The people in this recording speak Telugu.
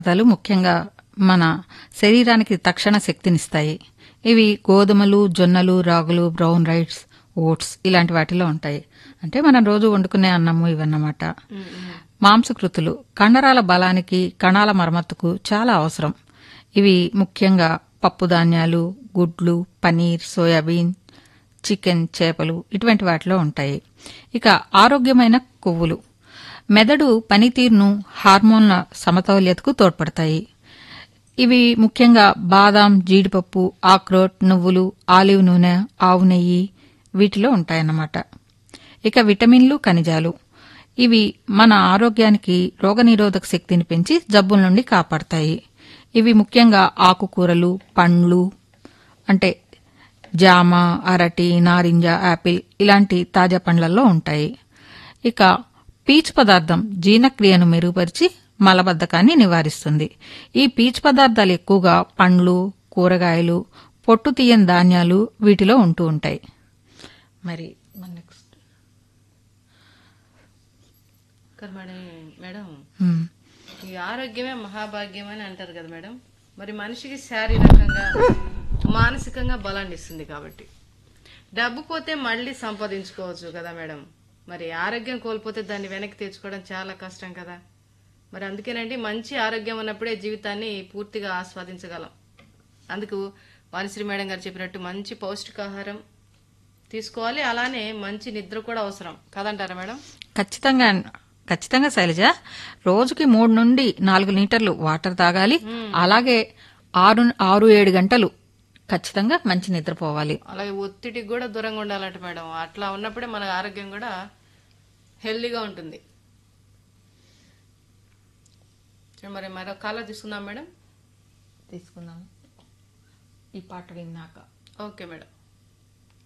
పదార్థాలు ముఖ్యంగా మన శరీరానికి తక్షణ శక్తినిస్తాయి ఇవి గోధుమలు జొన్నలు రాగులు బ్రౌన్ రైస్ ఓట్స్ ఇలాంటి వాటిలో ఉంటాయి అంటే మనం రోజు వండుకునే అన్నము ఇవన్నమాట మాంసకృతులు కండరాల బలానికి కణాల మరమ్మతుకు చాలా అవసరం ఇవి ముఖ్యంగా పప్పు ధాన్యాలు గుడ్లు పనీర్ సోయాబీన్ చికెన్ చేపలు ఇటువంటి వాటిలో ఉంటాయి ఇక ఆరోగ్యమైన కొవ్వులు మెదడు పనితీరును హార్మోన్ల సమతౌల్యతకు తోడ్పడతాయి ఇవి ముఖ్యంగా బాదాం జీడిపప్పు ఆక్రోట్ నువ్వులు ఆలివ్ నూనె ఆవు నెయ్యి వీటిలో ఉంటాయన్నమాట ఇక విటమిన్లు ఖనిజాలు ఇవి మన ఆరోగ్యానికి రోగనిరోధక శక్తిని పెంచి జబ్బుల నుండి కాపాడతాయి ఇవి ముఖ్యంగా ఆకుకూరలు పండ్లు అంటే జామ అరటి నారింజ యాపిల్ ఇలాంటి తాజా పండ్లలో ఉంటాయి ఇక పీచు పదార్థం జీర్ణక్రియను మెరుగుపరిచి మలబద్ధకాన్ని నివారిస్తుంది ఈ పీచు పదార్థాలు ఎక్కువగా పండ్లు కూరగాయలు పొట్టు తీయని ధాన్యాలు వీటిలో ఉంటూ ఉంటాయి మరి నెక్స్ట్ కదా మేడం మేడం మ్మ్. ఈ ఆరోగ్యమే మహాభాగ్యం అని అంటారు కదా మేడం మరి మనిషికి శారీరకంగా మానసికంగా బలాన్ని ఇస్తుంది కాబట్టి డబ్బు పోతే మళ్ళీ సంపాదించుకోవచ్చు కదా మేడం మరి ఆరోగ్యం కోల్పోతే దాన్ని వెనక్కి తెచ్చుకోవడం చాలా కష్టం కదా మరి అందుకేనండి మంచి ఆరోగ్యం ఉన్నప్పుడే జీవితాన్ని పూర్తిగా ఆస్వాదించగలం అందుకు వాణిశ్రీ మేడం గారు చెప్పినట్టు మంచి పౌష్టికాహారం తీసుకోవాలి అలానే మంచి నిద్ర కూడా అవసరం కదంటారా మేడం ఖచ్చితంగా ఖచ్చితంగా శైలజ రోజుకి మూడు నుండి నాలుగు లీటర్లు వాటర్ తాగాలి అలాగే ఆరు ఆరు ఏడు గంటలు ఖచ్చితంగా మంచి నిద్రపోవాలి అలాగే ఒత్తిడికి కూడా దూరంగా ఉండాలంట మేడం అట్లా ఉన్నప్పుడే మన ఆరోగ్యం కూడా హెల్దీగా ఉంటుంది చూడండి, మరి మరో కాలో తీసుకుందాం మేడం తీసుకుందాం ఈ పాట విన్నాక ఓకే మేడం